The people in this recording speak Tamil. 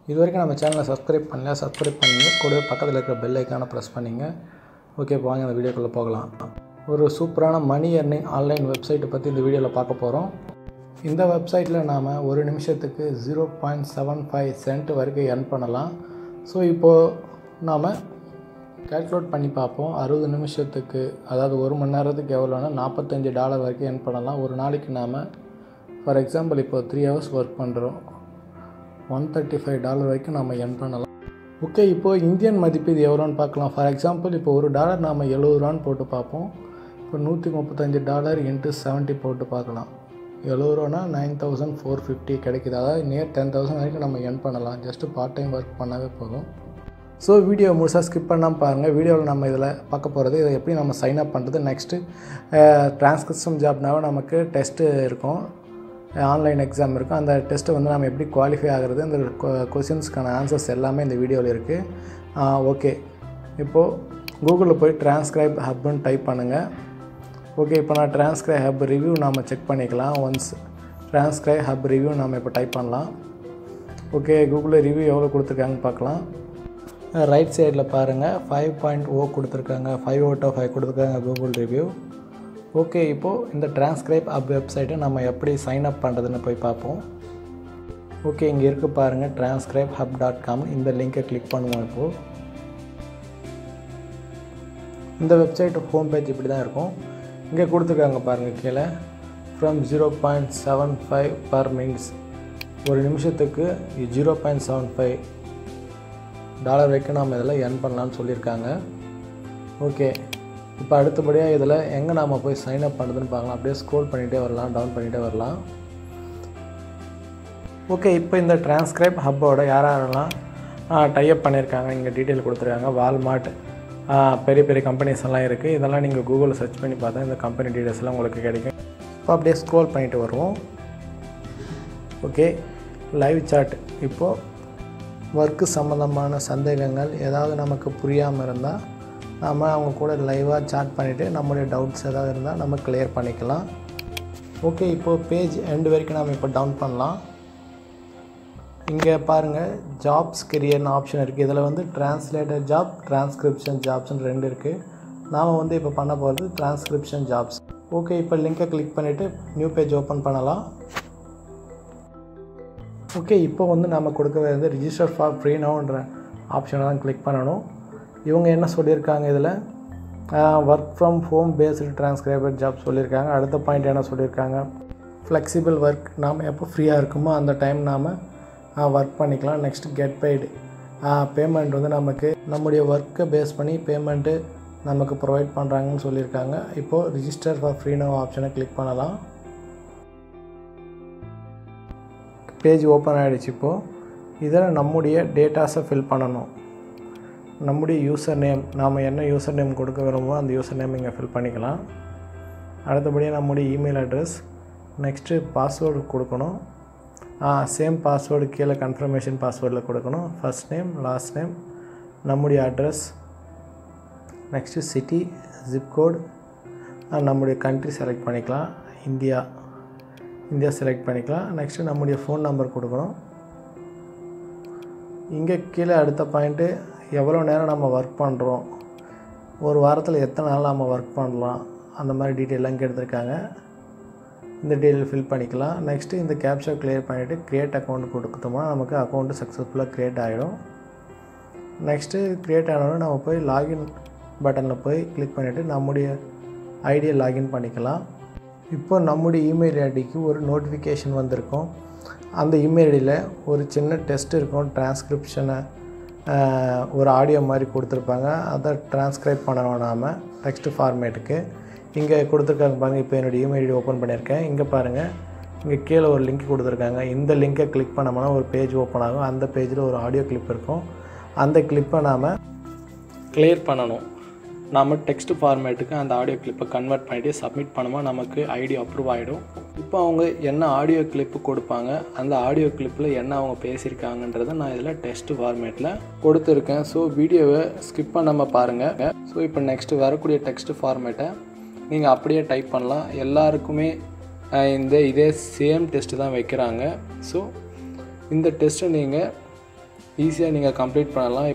இது வரைக்கும் நம்ம சேனலை சப்ஸ்கிரைப் பண்ணல சப்ஸ்கிரைப் பண்ணுங்க கூடவே பக்கத்தில் இருக்கிற பெல் ஐக்கானை ப்ரெஸ் பண்ணிங்க ஓகே இப்போ வாங்க இந்த வீடியோக்குள்ளே போகலாம் ஒரு சூப்பரான மணி earning ஆன்லைன் வெப்சைட்டை பற்றி இந்த வீடியோவில் பார்க்க போகிறோம் இந்த வெப்சைட்டில் நாம் ஒரு நிமிஷத்துக்கு zero point seven five cent வரைக்கும் earn பண்ணலாம் ஸோ இப்போது நாம் கால்குலேட் பண்ணி பார்ப்போம் அறுபது நிமிஷத்துக்கு அதாவது ஒரு மணி நேரத்துக்கு எவ்வளோனா நாற்பத்தஞ்சு டாலர் வரைக்கும் earn பண்ணலாம் ஒரு நாளைக்கு நாம் ஃபார் எக்ஸாம்பிள் இப்போ த்ரீ ஹவர்ஸ் ஒர்க் பண்ணுறோம் ஒன் தேர்ட்டி ஃபைவ் டாலர் வரைக்கும் நம்ம earn பண்ணலாம் ஓகே இப்போது இந்தியன் மதிப்பு இது எவ்வளோன்னு பார்க்கலாம் ஃபார் எக்ஸாம்பிள் இப்போ ஒரு டாலர் நாம் எழுபது ரூபான்னு போட்டு பார்ப்போம் இப்போ நூற்றி முப்பத்தஞ்சு டாலர் இன்ட்டு செவன்ட்டி போட்டு பார்க்கலாம் எழுபது ரூபானா நைன் தௌசண்ட் ஃபோர் ஃபிஃப்டி கிடைக்குது அதாவது நியர் டென் தௌசண்ட் வரைக்கும் நம்ம earn பண்ணலாம் ஜஸ்ட்டு பார்ட் டைம் ஒர்க் பண்ணாவே போதும் ஸோ வீடியோ முழுசாக ஸ்கிப் பண்ணாமல் பாருங்கள் வீடியோவில் நம்ம இதில் பார்க்க போகிறது இதை எப்படி நம்ம சைன் அப் பண்ணுறது நெக்ஸ்ட்டு டிரான்ஸ்கிரிப்ஷன் ஜாப்னாவே நமக்கு டெஸ்ட்டு இருக்கும் ஆன்லைன் எக்ஸாம் இருக்கும் அந்த டெஸ்ட்டை வந்து நம்ம எப்படி குவாலிஃபை ஆகிறது இந்த கொஷின்ஸ்க்கான ஆன்சர்ஸ் எல்லாமே இந்த வீடியோவில் இருக்குது ஓகே இப்போது கூகுளில் போய் டிரான்ஸ்கிரைப் ஹப்னு டைப் பண்ணுங்கள் ஓகே இப்போ நான் டிரான்ஸ்கிரைப் ஹப் ரிவ்யூ நாம் செக் பண்ணிக்கலாம் ஒன்ஸ் டிரான்ஸ்கிரைப் ஹப் ரிவ்யூ நாம் இப்போ டைப் பண்ணலாம் ஓகே கூகுளில் ரிவ்யூ எவ்வளோ கொடுத்துருக்காங்கன்னு பார்க்கலாம் ரைட் சைடில் பாருங்கள் ஃபைவ் பாயிண்ட் ஓ கொடுத்துருக்காங்க ஃபைவ் அவுட் ஆஃப் ஃபைவ் கொடுத்துருக்காங்க கூகுள் ரிவ்யூ ஓகே இப்போது இந்த டிரான்ஸ்கிரைப் அப் வெப்சைட்டை நம்ம எப்படி சைன் அப் பண்ணுறதுன்னு போய் பார்ப்போம் ஓகே இங்கே இருக்குது பாருங்கள் டிரான்ஸ்கிரைப் ஹப் டாட் காம் இந்த லிங்கை கிளிக் பண்ணுவோம் இப்போது இந்த வெப்சைட் ஹோம் பேஜ் இப்படி தான் இருக்கும் இங்கே கொடுத்துருக்காங்க பாருங்கள் கீழே from zero point seven five per minutes ஒரு நிமிஷத்துக்கு zero point seven five dollar வரைக்கும் நாம் இதில் earn பண்ணலாம்னு சொல்லியிருக்காங்க ஓகே இப்போ அடுத்தபடியாக இதில் எங்கே நாம் போய் சைன் அப் பண்ணுறதுன்னு பார்க்கலாம் அப்படியே ஸ்க்ரோல் பண்ணிகிட்டே வரலாம் டவுன் பண்ணிகிட்டே வரலாம் ஓகே இப்போ இந்த டிரான்ஸ்கிரைப் ஹப்போட யார் யாரெல்லாம் டைப் பண்ணியிருக்காங்க இங்கே டீட்டெயில் கொடுத்துருக்காங்க வால்மார்ட் பெரிய பெரிய கம்பெனிஸ் எல்லாம் இருக்குது இதெல்லாம் நீங்கள் கூகுளில் சர்ச் பண்ணி பார்த்தா இந்த கம்பெனி டீட்டெயில்ஸ்லாம் உங்களுக்கு கிடைக்கும் இப்போ அப்படியே ஸ்க்ரோல் பண்ணிட்டு வருவோம் ஓகே லைவ் சாட் இப்போது ஒர்க்கு சம்மந்தமான சந்தேகங்கள் ஏதாவது நமக்கு புரியாமல் இருந்தால் நம்ம அவங்க கூட லைவாக சாட் பண்ணிவிட்டு நம்மளுடைய டவுட்ஸ் ஏதாவது இருந்தால் நம்ம கிளியர் பண்ணிக்கலாம் ஓகே இப்போது பேஜ் எண்டு வரைக்கும் நம்ம இப்போ டவுன் பண்ணலாம் இங்கே பாருங்கள் ஜாப்ஸ் கெரியர்னு ஆப்ஷன் இருக்குது இதில் வந்து டிரான்ஸ்லேட்டர் ஜாப் டிரான்ஸ்கிரிப்ஷன் ஜாப்ஸ்னு ரெண்டு இருக்குது நாம் வந்து இப்போ பண்ண போகிறது டிரான்ஸ்கிரிப்ஷன் ஜாப்ஸ் ஓகே இப்போ லிங்கை கிளிக் பண்ணிவிட்டு நியூ பேஜ் ஓப்பன் பண்ணலாம் ஓகே இப்போ வந்து நம்ம கொடுக்க வேண்டியது ரிஜிஸ்டர் ஃபார் ஃப்ரீ நோன்ற ஆப்ஷனை தான் கிளிக் பண்ணணும் இவங்க என்ன சொல்லியிருக்காங்க இதில் work from home based transcriber job சொல்லியிருக்காங்க அடுத்த பாயிண்ட் என்ன சொல்லியிருக்காங்க ஃப்ளெக்சிபிள் ஒர்க் நாம் எப்போ ஃப்ரீயாக இருக்குமோ அந்த டைம் நாம் ஒர்க் பண்ணிக்கலாம் நெக்ஸ்ட் கெட் பெய்டு பேமெண்ட் வந்து நமக்கு நம்முடைய ஒர்க்கை பேஸ் பண்ணி பேமெண்ட்டு நமக்கு ப்ரொவைட் பண்ணுறாங்கன்னு சொல்லியிருக்காங்க இப்போது ரிஜிஸ்டர் ஃபார் ஃப்ரீ நோ ஆப்ஷனை கிளிக் பண்ணலாம் பேஜ் ஓப்பன் ஆகிடுச்சு இப்போது இதில் நம்முடைய டேட்டாஸை ஃபில் பண்ணணும் நம்முடைய யூசர் நேம் நாம் என்ன யூசர் நேம் கொடுக்க விரும்புமோ அந்த யூசர் நேம் இங்கே ஃபில் பண்ணிக்கலாம் அடுத்தபடியாக நம்முடைய இமெயில் அட்ரஸ் நெக்ஸ்ட்டு பாஸ்வேர்டு கொடுக்கணும் சேம் பாஸ்வேர்டு கீழே கன்ஃபர்மேஷன் பாஸ்வேர்டில் கொடுக்கணும் ஃபஸ்ட் நேம் லாஸ்ட் நேம் நம்முடைய அட்ரஸ் நெக்ஸ்ட்டு சிட்டி ஜிப்கோட் நம்முடைய கண்ட்ரி செலக்ட் பண்ணிக்கலாம் இந்தியா இந்தியா செலக்ட் பண்ணிக்கலாம் நெக்ஸ்ட்டு நம்முடைய ஃபோன் நம்பர் கொடுக்கணும் இங்கே கீழே அடுத்த பாயிண்ட்டு எவ்வளோ நேரம் நம்ம ஒர்க் பண்ணுறோம் ஒரு வாரத்தில் எத்தனை நாள் நம்ம ஒர்க் பண்ணலாம் அந்த மாதிரி டீட்டெயிலாம் இங்கே எடுத்திருக்காங்க இந்த டீட்டெயில் ஃபில் பண்ணிக்கலாம் நெக்ஸ்ட்டு இந்த கேப்ஷா கிளியர் பண்ணிவிட்டு க்ரியேட் அக்கௌண்ட் கொடுத்தோம்னா நமக்கு அக்கௌண்ட்டு சக்ஸஸ்ஃபுல்லாக க்ரியேட் ஆகிடும் நெக்ஸ்ட்டு க்ரியேட் ஆனோடனே நம்ம போய் லாகின் பட்டனில் போய் கிளிக் பண்ணிவிட்டு நம்முடைய ஐடியை லாகின் பண்ணிக்கலாம் இப்போ நம்முடைய இமெயில் ஐடிக்கு ஒரு நோட்டிஃபிகேஷன் வந்திருக்கும் அந்த இமெயில் ஐடியில் ஒரு சின்ன டெஸ்ட் இருக்கும் டிரான்ஸ்கிரிப்ஷனை ஒரு ஆடியோ மாதிரி கொடுத்துருப்பாங்க அதை டிரான்ஸ்கிரைப் பண்ணணும் நாம் டெக்ஸ்ட் ஃபார்மேட்டுக்கு இங்கே கொடுத்துருக்காங்க பாருங்கள் இப்போ என்னோடய இமெயில் ஐடி ஓப்பன் பண்ணியிருக்கேன் இங்கே பாருங்கள் இங்கே கீழே ஒரு லிங்க் கொடுத்துருக்காங்க இந்த லிங்கை கிளிக் பண்ணோம்னா ஒரு பேஜ் ஓப்பன் ஆகும் அந்த பேஜில் ஒரு ஆடியோ கிளிப் இருக்கும் அந்த கிளிப்பை நாம் கிளியர் பண்ணணும் நம்ம டெக்ஸ்ட் ஃபார்மேட்டுக்கு அந்த ஆடியோ கிளிப்பை கன்வெர்ட் பண்ணிவிட்டு சப்மிட் பண்ணும்போது நமக்கு ஐடி அப்ரூவ் ஆகிடும் இப்போ அவங்க என்ன ஆடியோ கிளிப்பு கொடுப்பாங்க அந்த ஆடியோ கிளிப்பில் என்ன அவங்க பேசியிருக்காங்கன்றதை நான் இதில் டெஸ்ட் ஃபார்மேட்டில் கொடுத்துருக்கேன் ஸோ வீடியோவை ஸ்கிப் பண்ணாமல் பாருங்கள் ஸோ இப்போ நெக்ஸ்ட்டு வரக்கூடிய டெக்ஸ்ட் ஃபார்மேட்டை நீங்கள் அப்படியே டைப் பண்ணலாம் எல்லாருக்குமே அஹ், இந்த இதே சேம் டெஸ்ட்டு தான் வைக்கிறாங்க ஸோ இந்த டெஸ்ட்டை நீங்கள் ஈஸியாக நீங்கள் கம்ப்ளீட் பண்ணலாம்